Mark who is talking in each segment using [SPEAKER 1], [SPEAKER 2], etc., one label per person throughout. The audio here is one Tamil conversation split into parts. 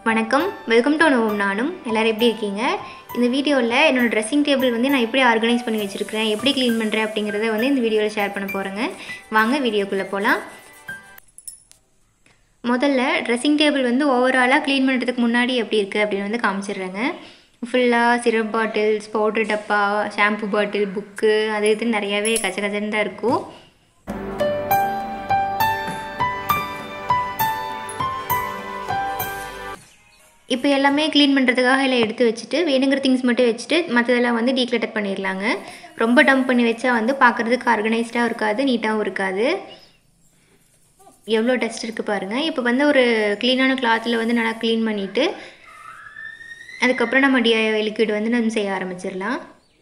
[SPEAKER 1] வணக்கம் வெல்கம் டு அனுபவம் நானும் எல்லோரும் எப்படி இருக்கீங்க இந்த வீடியோவில் என்னோடய ட்ரெஸ்ஸிங் டேபிள் வந்து நான் எப்படி ஆர்கனைஸ் பண்ணி வச்சுருக்கிறேன் எப்படி க்ளீன் பண்ணுறேன் அப்படிங்கிறத வந்து இந்த வீடியோவில் ஷேர் பண்ண போகிறேங்க வாங்க வீடியோக்குள்ளே போகலாம் முதல்ல ட்ரெஸ்ஸிங் டேபிள் வந்து ஓவராலாக க்ளீன் பண்ணுறதுக்கு முன்னாடி எப்படி இருக்குது அப்படின்னு வந்து காமிச்சிடுறேங்க ஃபுல்லாக சிரப் பாட்டில்ஸ் பவுடர் டப்பா ஷாம்பு பாட்டில் புக்கு அது இதுன்னு நிறையாவே கச்ச கச்சன்னு தான் இருக்கும் இப்போ எல்லாமே க்ளீன் பண்ணுறதுக்காக எல்லாம் எடுத்து வச்சுட்டு வேணுங்கிற திங்ஸ் மட்டும் வச்சுட்டு மற்றதெல்லாம் வந்து டீக்ளட்டர் பண்ணிடலாங்க ரொம்ப டம்ப் பண்ணி வச்சா வந்து பார்க்குறதுக்கு ஆர்கனைஸ்டாக இருக்காது நீட்டாகவும் இருக்காது எவ்வளோ டஸ்ட் இருக்குது பாருங்கள் இப்போ வந்து ஒரு க்ளீனான கிளாத்தில் வந்து நல்லா க்ளீன் பண்ணிவிட்டு அதுக்கப்புறம் நம்ம டிஐ லிக்விட் வந்து நம்ம செய்ய ஆரம்பிச்சிடலாம்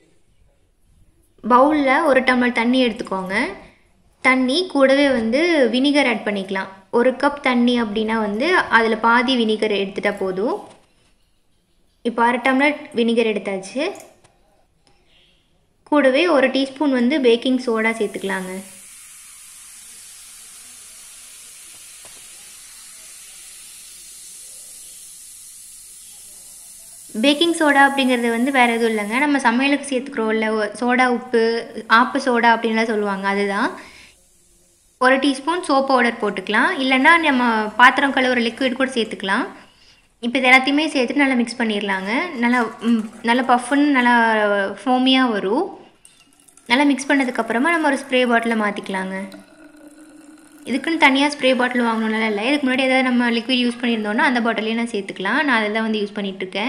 [SPEAKER 1] பவுலில் ஒரு டம்ளர் தண்ணி எடுத்துக்கோங்க தண்ணி கூடவே வந்து வினிகர் ஆட் பண்ணிக்கலாம் ஒரு கப் தண்ணி அப்படின்னா வந்து அதில் பாதி வினிகர் எடுத்துட்டால் போதும் இப்போ அரை டம்ளர் வினிகர் எடுத்தாச்சு கூடவே ஒரு டீஸ்பூன் வந்து பேக்கிங் சோடா சேர்த்துக்கலாங்க பேக்கிங் சோடா அப்படிங்கிறது வந்து வேறு எதுவும் இல்லைங்க நம்ம சமையலுக்கு சேர்த்துக்கிறோம்ல சோடா உப்பு ஆப்பு சோடா அப்படின்லாம் சொல்லுவாங்க அதுதான் ஒரு டீஸ்பூன் சோப் பவுடர் போட்டுக்கலாம் இல்லைன்னா நம்ம பாத்திரம் கழுவுற லிக்விட் கூட சேர்த்துக்கலாம் இப்போ இது எல்லாத்தையுமே சேர்த்துட்டு நல்லா மிக்ஸ் பண்ணிடலாங்க நல்லா நல்லா பஃப்னு நல்லா ஃபோமியாக வரும் நல்லா மிக்ஸ் பண்ணதுக்கப்புறமா நம்ம ஒரு ஸ்ப்ரே பாட்டிலில் மாற்றிக்கலாங்க இதுக்குன்னு தனியாக ஸ்ப்ரே பாட்டில் வாங்கணும்னால இல்லை இதுக்கு முன்னாடி ஏதாவது நம்ம லிக்விட் யூஸ் பண்ணியிருந்தோன்னா அந்த பாட்டிலையும் நான் சேர்த்துக்கலாம் நான் அதில் தான் வந்து யூஸ் பண்ணிகிட்ருக்கேன்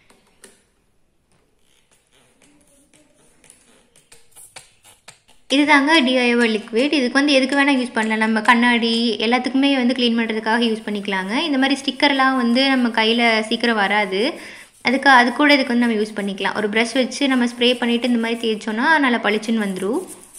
[SPEAKER 1] இது தாங்க டிஐஓ லிக்விட் இதுக்கு வந்து எதுக்கு வேணால் யூஸ் பண்ணலாம் நம்ம கண்ணாடி எல்லாத்துக்குமே வந்து க்ளீன் பண்ணுறதுக்காக யூஸ் பண்ணிக்கலாங்க இந்த மாதிரி ஸ்டிக்கர்லாம் வந்து நம்ம கையில் சீக்கிரம் வராது அதுக்கு அது கூட இதுக்கு வந்து நம்ம யூஸ் பண்ணிக்கலாம் ஒரு ப்ரஷ் வச்சு நம்ம ஸ்ப்ரே பண்ணிவிட்டு இந்த மாதிரி தேய்ச்சோன்னா நல்லா பளிச்சுன்னு வந்துடும்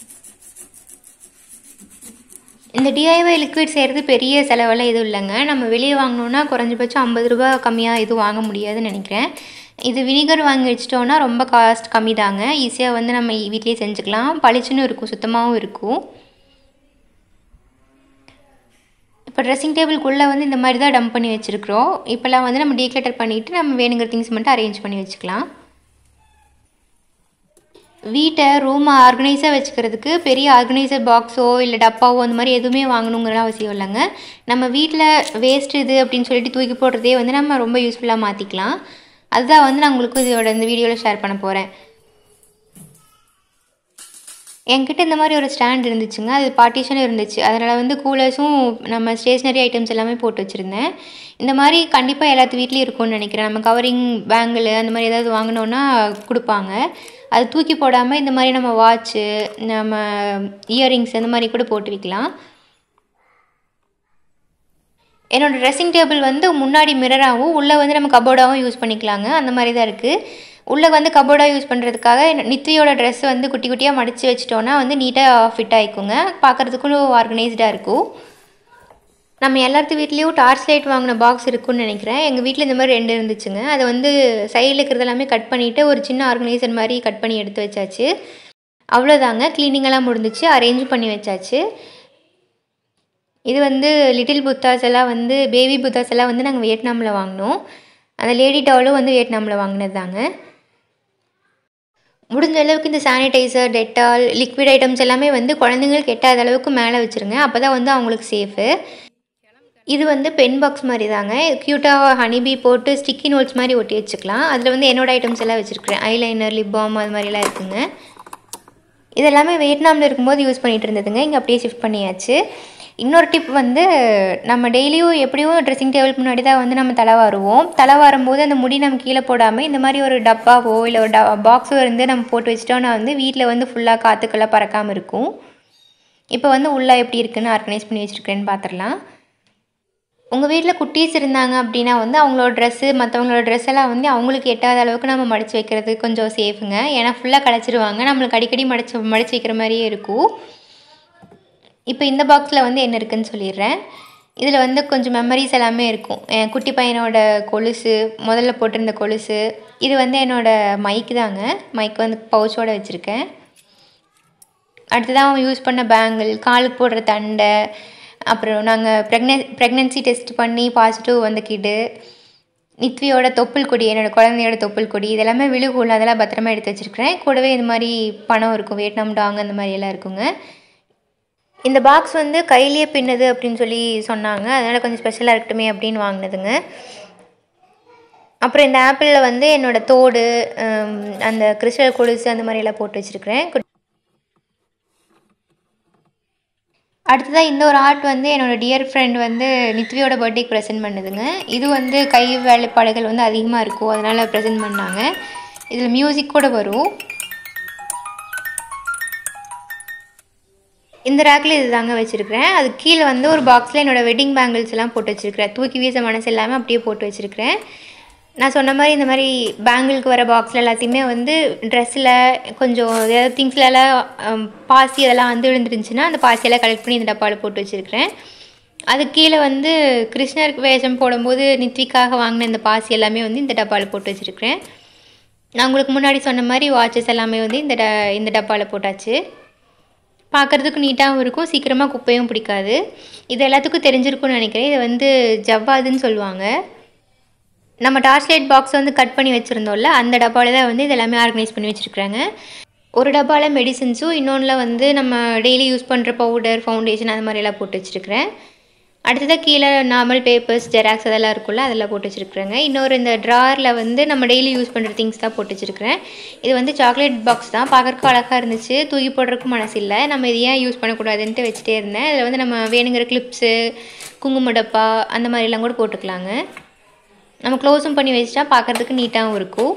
[SPEAKER 1] இந்த டிஐஒய் லிக்விட் செய்கிறது பெரிய செலவெல்லாம் எதுவும் இல்லைங்க நம்ம வெளியே வாங்கினோன்னா குறைஞ்சபட்சம் ஐம்பது ரூபா கம்மியாக எதுவும் வாங்க முடியாதுன்னு நினைக்கிறேன் இது வினிகர் வாங்கி வச்சிட்டோன்னா ரொம்ப காஸ்ட் கம்மி தாங்க ஈஸியாக வந்து நம்ம வீட்லேயே செஞ்சுக்கலாம் பளிச்சுன்னு இருக்கும் சுத்தமாகவும் இருக்கும் இப்போ ட்ரெஸ்ஸிங் டேபிள்குள்ளே வந்து இந்த மாதிரி தான் டம்ப் பண்ணி வச்சுருக்குறோம் இப்போல்லாம் வந்து நம்ம டீக்ளட்டர் பண்ணிவிட்டு நம்ம வேணுங்கிற திங்ஸ் மட்டும் அரேஞ்ச் பண்ணி வச்சுக்கலாம் வீட்டை ரூமை ஆர்கனைஸாக வச்சுக்கிறதுக்கு பெரிய ஆர்கனைசர் பாக்ஸோ இல்லை டப்பாவோ அந்த மாதிரி எதுவுமே வாங்கணுங்கிற அவசியம் இல்லைங்க நம்ம வீட்டில் வேஸ்ட் இது அப்படின்னு சொல்லிட்டு தூக்கி போடுறதே வந்து நம்ம ரொம்ப யூஸ்ஃபுல்லாக மாற்றிக்கலாம் அதுதான் வந்து நான் உங்களுக்கு இதோட இந்த வீடியோவில் ஷேர் பண்ண போகிறேன் என்கிட்ட இந்த மாதிரி ஒரு ஸ்டாண்ட் இருந்துச்சுங்க அது பார்ட்டிஷனும் இருந்துச்சு அதனால் வந்து கூலர்ஸும் நம்ம ஸ்டேஷ்னரி ஐட்டம்ஸ் எல்லாமே போட்டு வச்சுருந்தேன் இந்த மாதிரி கண்டிப்பாக எல்லாத்து வீட்லேயும் இருக்கும்னு நினைக்கிறேன் நம்ம கவரிங் பேங்கிள் அந்த மாதிரி ஏதாவது வாங்கினோன்னா கொடுப்பாங்க அது தூக்கி போடாமல் இந்த மாதிரி நம்ம வாட்ச்சு நம்ம இயரிங்ஸ் அந்த மாதிரி கூட போட்டு வைக்கலாம் என்னோடய ட்ரெஸ்ஸிங் டேபிள் வந்து முன்னாடி மிரராகவும் உள்ளே வந்து நம்ம கபோர்டாகவும் யூஸ் பண்ணிக்கலாங்க அந்த மாதிரி தான் இருக்குது உள்ளே வந்து கபோர்டாக யூஸ் பண்ணுறதுக்காக நித்தியோட ட்ரெஸ் வந்து குட்டி குட்டியாக மடித்து வச்சிட்டோன்னா வந்து நீட்டாக ஃபிட் ஆகிக்குங்க பார்க்குறதுக்கும் ஆர்கனைஸ்டாக இருக்கும் நம்ம எல்லாத்து வீட்லேயும் டார்ச் லைட் வாங்கின பாக்ஸ் இருக்குன்னு நினைக்கிறேன் எங்கள் வீட்டில் இந்த மாதிரி ரெண்டு இருந்துச்சுங்க அதை வந்து சைடில் இருக்கிறது எல்லாமே கட் பண்ணிவிட்டு ஒரு சின்ன ஆர்கனைசர் மாதிரி கட் பண்ணி எடுத்து வச்சாச்சு அவ்வளோதாங்க க்ளீனிங்கெல்லாம் முடிஞ்சிச்சு அரேஞ்ச் பண்ணி வச்சாச்சு இது வந்து லிட்டில் புத்தாஸ் எல்லாம் வந்து பேபி புத்தாஸ் எல்லாம் வந்து நாங்கள் வியட்நாமில் வாங்கினோம் அந்த லேடி டவலும் வந்து வியட்நாமில் வாங்கினது தாங்க முடிஞ்ச அளவுக்கு இந்த சானிடைசர் டெட்டால் லிக்விட் ஐட்டம்ஸ் எல்லாமே வந்து குழந்தைங்களுக்கு எட்டாத அளவுக்கு மேலே வச்சுருங்க அப்போ தான் வந்து அவங்களுக்கு சேஃபு இது வந்து பென் பாக்ஸ் மாதிரி தாங்க க்யூட்டாக ஹனிபி போட்டு ஸ்டிக்கி நோட்ஸ் மாதிரி ஒட்டி வச்சுக்கலாம் அதில் வந்து என்னோடய ஐட்டம்ஸ் எல்லாம் வச்சுருக்கிறேன் ஐலைனர் லிப் பாம் அது மாதிரிலாம் இருக்குங்க இது எல்லாமே வியட்நாமில் இருக்கும்போது யூஸ் பண்ணிகிட்டு இருந்ததுங்க இங்கே அப்படியே ஷிஃப்ட் பண்ணியாச்சு இன்னொரு டிப் வந்து நம்ம டெய்லியும் எப்படியும் ட்ரெஸ்ஸிங் டேபிள் முன்னாடி தான் வந்து நம்ம தலை வாருவோம் தலை வாரும்போது அந்த முடி நம்ம கீழே போடாமல் இந்த மாதிரி ஒரு டப்பாவோ இல்லை ஒரு ட பாக்ஸோ இருந்து நம்ம போட்டு வச்சிட்டோம்னா வந்து வீட்டில் வந்து ஃபுல்லாக காற்றுக்கெல்லாம் பறக்காமல் இருக்கும் இப்போ வந்து உள்ளே எப்படி இருக்குன்னு ஆர்கனைஸ் பண்ணி வச்சுருக்கேன்னு பார்த்துடலாம் உங்கள் வீட்டில் குட்டீஸ் இருந்தாங்க அப்படின்னா வந்து அவங்களோட ட்ரெஸ்ஸு மற்றவங்களோட ட்ரெஸ் எல்லாம் வந்து அவங்களுக்கு எட்டாத அளவுக்கு நம்ம மடித்து வைக்கிறது கொஞ்சம் சேஃபுங்க ஏன்னா ஃபுல்லாக களைச்சிருவாங்க நம்மளுக்கு அடிக்கடி மடிச்சு மடித்து வைக்கிற மாதிரியே இருக்கும் இப்போ இந்த பாக்ஸில் வந்து என்ன இருக்குதுன்னு சொல்லிடுறேன் இதில் வந்து கொஞ்சம் மெமரிஸ் எல்லாமே இருக்கும் என் குட்டி பையனோட கொலுசு முதல்ல போட்டிருந்த கொலுசு இது வந்து என்னோடய மைக்கு தாங்க மைக் வந்து பவுச்சோடு வச்சுருக்கேன் அடுத்ததான் அவன் யூஸ் பண்ண பேங்கிள் காலுக்கு போடுற தண்டை அப்புறம் நாங்கள் ப்ரெக்னெ ப்ரெக்னென்சி டெஸ்ட் பண்ணி பாசிட்டிவ் வந்த கிட்டு நித்வியோட தொப்புள் கொடி என்னோட குழந்தையோட தொப்புள் கொடி இதெல்லாமே விழுகூல் அதெல்லாம் பத்திரமா எடுத்து வச்சுருக்கிறேன் கூடவே இது மாதிரி பணம் இருக்கும் வியட்நாம் டாங் அந்த மாதிரி எல்லாம் இருக்குங்க இந்த பாக்ஸ் வந்து கையிலேயே பின்னுது அப்படின்னு சொல்லி சொன்னாங்க அதனால் கொஞ்சம் ஸ்பெஷலாக இருக்கட்டுமே அப்படின்னு வாங்கினதுங்க அப்புறம் இந்த ஆப்பிளில் வந்து என்னோட தோடு ஹம், அந்த கிறிஸ்டல் கொலுசு அந்த மாதிரி எல்லாம் போட்டு வச்சுருக்கிறேன் அடுத்ததாக இந்த ஒரு ஆர்ட் வந்து என்னோட டியர் ஃப்ரெண்ட் வந்து நித்வியோட பர்த்டேக்கு ப்ரெசென்ட் பண்ணுதுங்க இது வந்து கை வேலைப்பாடுகள் வந்து அதிகமாக இருக்கும் அதனால் ப்ரெசென்ட் பண்ணாங்க இதில் மியூசிக் கூட வரும் இந்த ரேக்கில் இது தாங்க வச்சுருக்கிறேன் அது கீழே வந்து ஒரு பாக்ஸில் என்னோடய வெட்டிங் பேங்கிள்ஸ் எல்லாம் போட்டு வச்சுருக்கிறேன் தூக்கி வீச மனசு எல்லாமே அப்படியே போட்டு வச்சுருக்கிறேன் நான் சொன்ன மாதிரி இந்த மாதிரி பேங்கிளுக்கு வர பாக்ஸில் எல்லாத்தையுமே வந்து ட்ரெஸ்ஸில் கொஞ்சம் ஏதாவது திங்ஸ்லலாம் ஹம், பாசி அதெல்லாம் வந்து விழுந்துருந்துச்சுன்னா அந்த பாசியெல்லாம் கலெக்ட் பண்ணி இந்த டப்பாவில் போட்டு வச்சுருக்கிறேன் அது கீழே வந்து கிருஷ்ணருக்கு வேஷம் போடும்போது நித்விக்காக வாங்கின இந்த பாசி எல்லாமே வந்து இந்த டப்பாவில் போட்டு வச்சுருக்கிறேன் நான் உங்களுக்கு முன்னாடி சொன்ன மாதிரி வாட்சஸ் எல்லாமே வந்து இந்த ட இந்த டப்பாவில் போட்டாச்சு பார்க்குறதுக்கு நீட்டாகவும் இருக்கும் சீக்கிரமாக குப்பையும் பிடிக்காது இது எல்லாத்துக்கும் தெரிஞ்சிருக்கும்னு நினைக்கிறேன் இதை வந்து ஜவ்வாதுன்னு சொல்லுவாங்க நம்ம டார்ச் லைட் பாக்ஸ் வந்து கட் பண்ணி வச்சுருந்தோம்ல அந்த டப்பாவில் தான் வந்து இது எல்லாமே ஆர்கனைஸ் பண்ணி வச்சுருக்குறாங்க ஒரு டப்பாவில் மெடிசின்ஸும் இன்னொன்றில் வந்து நம்ம டெய்லி யூஸ் பண்ணுற பவுடர் ஃபவுண்டேஷன் அது மாதிரி எல்லாம் போட்டு வச்சுருக்கிறேன் அடுத்ததாக கீழே நார்மல் பேப்பர்ஸ் ஜெராக்ஸ் அதெல்லாம் இருக்கும்ல அதெல்லாம் போட்டு வச்சுருக்குறேங்க இன்னொரு இந்த ட்ராரில் வந்து நம்ம டெய்லி யூஸ் பண்ணுற திங்ஸ் தான் போட்டு வச்சுருக்கிறேன் இது வந்து சாக்லேட் பாக்ஸ் தான் பார்க்கறதுக்கு அழகாக இருந்துச்சு தூக்கி போடுறதுக்கு மனசு இல்லை நம்ம இது ஏன் யூஸ் பண்ணக்கூடாதுன்ட்டு வச்சுட்டே இருந்தேன் இதில் வந்து நம்ம வேணுங்கிற கிளிப்ஸு குங்கும டப்பா அந்த மாதிரிலாம் கூட போட்டுக்கலாங்க நம்ம க்ளோஸும் பண்ணி வச்சிட்டா பார்க்குறதுக்கு நீட்டாகவும் இருக்கும்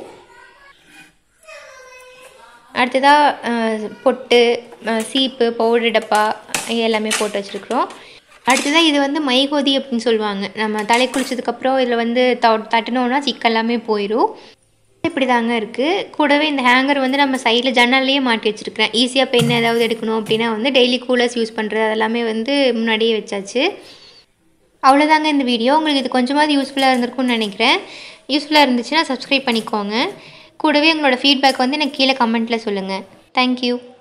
[SPEAKER 1] அடுத்ததாக பொட்டு அஹ், சீப்பு பவுடர் டப்பா இது எல்லாமே போட்டு வச்சுருக்குறோம் அடுத்ததாக இது வந்து மைகோதி அப்படின்னு சொல்லுவாங்க நம்ம தலை குளிச்சதுக்கப்புறம் இதில் வந்து த தட்டினோன்னா சிக்கு எல்லாமே போயிடும் இப்படி தாங்க இருக்குது கூடவே இந்த ஹேங்கர் வந்து நம்ம சைடில் ஜன்னல்லையே மாட்டி வச்சுருக்கிறேன் ஈஸியாக பென் ஏதாவது எடுக்கணும் அப்படின்னா வந்து டெய்லி கூலர்ஸ் யூஸ் பண்ணுறது அதெல்லாமே வந்து முன்னாடியே வச்சாச்சு அவ்வளோதாங்க இந்த வீடியோ உங்களுக்கு இது கொஞ்சமாவது யூஸ்ஃபுல்லாக இருந்திருக்கும்னு நினைக்கிறேன் யூஸ்ஃபுல்லாக இருந்துச்சுன்னா சப்ஸ்கிரைப் பண்ணிக்கோங்க கூடவே உங்களோட ஃபீட்பேக் வந்து எனக்கு கீழே கமெண்ட்டில் சொல்லுங்கள் தேங்க்யூ